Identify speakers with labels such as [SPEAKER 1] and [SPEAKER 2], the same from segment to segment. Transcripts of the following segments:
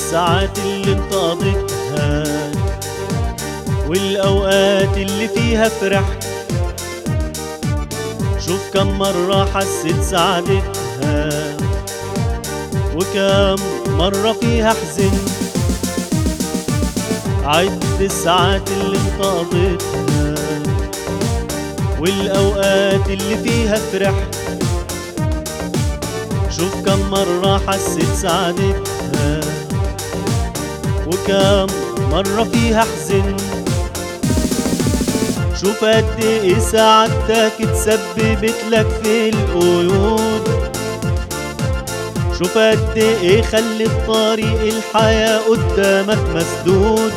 [SPEAKER 1] الساعات اللي انت قضيتها والأوقات اللي فيها فرحت شوف كم مرة حسيت سعادتها وكم مرة فيها حزنت عد الساعات اللي انت قضيتها والأوقات اللي فيها فرحت شوف كم مرة حسيت سعادتها وكم مرة فيها حزنت شوف قد ايه سعادتك اتسببت لك في القيود شوف قد ايه خلت طريق الحياة قدامك مسدود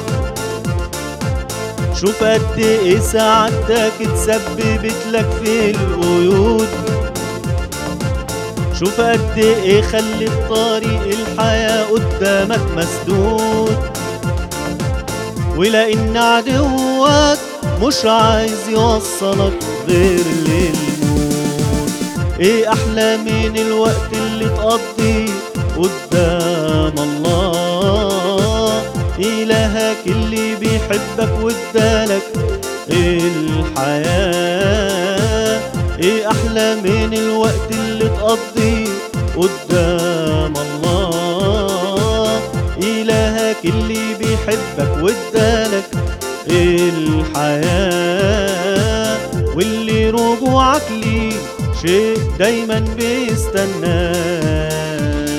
[SPEAKER 1] شوف قد ايه سعادتك اتسببت لك في القيود شوف قد ايه خلت طريق الحياة قدامك مسدود ولأن عدوك مش عايز يوصلك غير للموت ايه احلى من الوقت اللي تقضيه قدام الله الهك اللي بيحبك وادالك الحياة ايه احلى من الوقت اللي تقضيه قدام الله الهك اللي بيحبك وادالك الحياة واللي رجوعك ليه شيء دايما بيستناه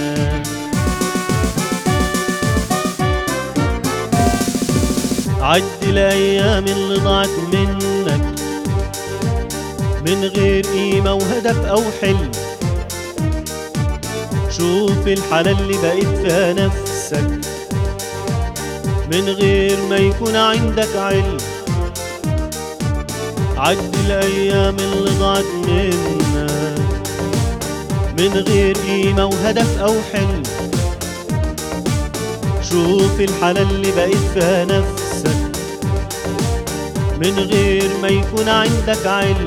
[SPEAKER 1] عد الأيام اللي ضاعت منك من غير قيمة وهدف أو حلم شوف الحالة اللي بقيت فيها نفسك من غير ما يكون عندك علم عد الأيام اللي ضاعت منك من غير قيمة وهدف أو حلم شوف الحالة اللي بقيت فيها نفسك من غير ما يكون عندك علم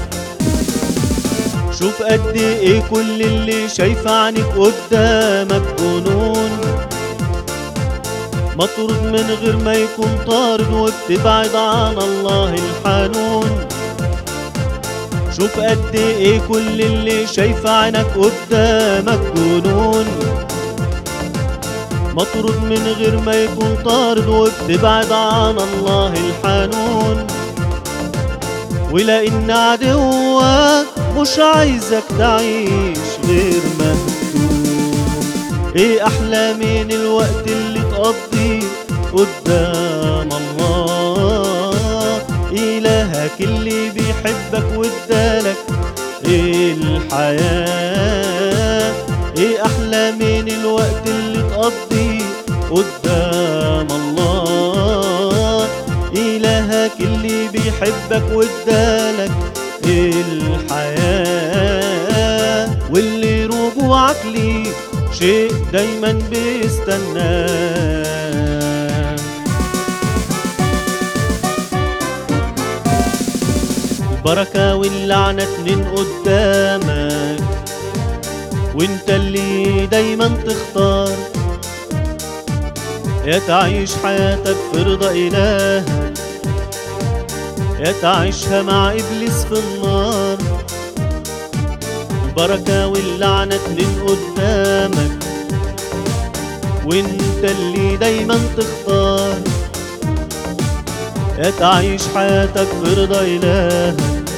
[SPEAKER 1] شوف قد ايه كل اللي شايفه عنك قدامك جنون مطرود من غير ما يكون طارد وبتبعد عن الله الحنون شوف قد ايه كل اللي شايفه عنك قدامك جنون مطرود من غير ما يكون طارد وبتبعد عن الله الحنون ولأن عدوك مش عايزك تعيش غير مهدوم ايه احلى من الوقت اللي تقضيه قدام الله الهك اللي بيحبك وادالك الحياة ايه احلى من الوقت اللي تقضيه قدام الله إلهك اللي بيحبك وادالك الحياة واللي رجوعك ليه شيء دايما بيستناه البركة واللعنة اتنين قدامك وانت اللي دايما تختار يا تعيش حياتك في رضا إلهك يا تعيشها مع إبليس في النار البركة واللعنة اتنين قدامك وانت اللي دايما تختار يا تعيش حياتك في رضا إلهك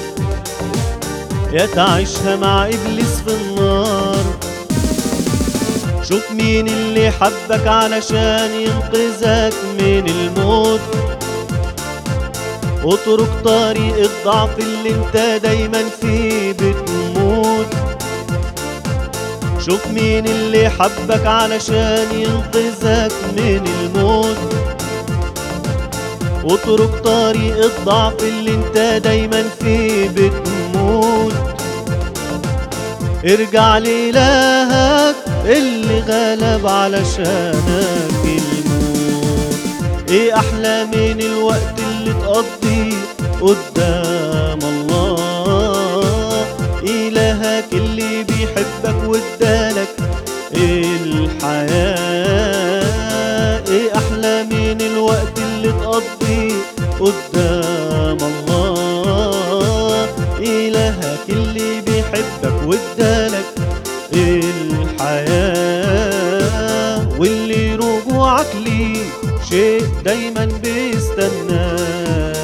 [SPEAKER 1] يا تعيشها مع إبليس في النار شوف مين اللي حبك علشان ينقذك من الموت اترك طريق الضعف اللي انت دايما فيه بتموت شوف مين اللي حبك علشان ينقذك من الموت اترك طريق الضعف اللي انت دايما فيه بتموت ارجع لإلهك اللي غلب علشانك الموت ايه احلى من الوقت اللي تقضيه قدام الله إلهك اللي بيحبك وادالك الحياة قدام الله إلهك اللي بيحبك وادالك الحياة واللي رجوعك ليه شيء دايما بيستناه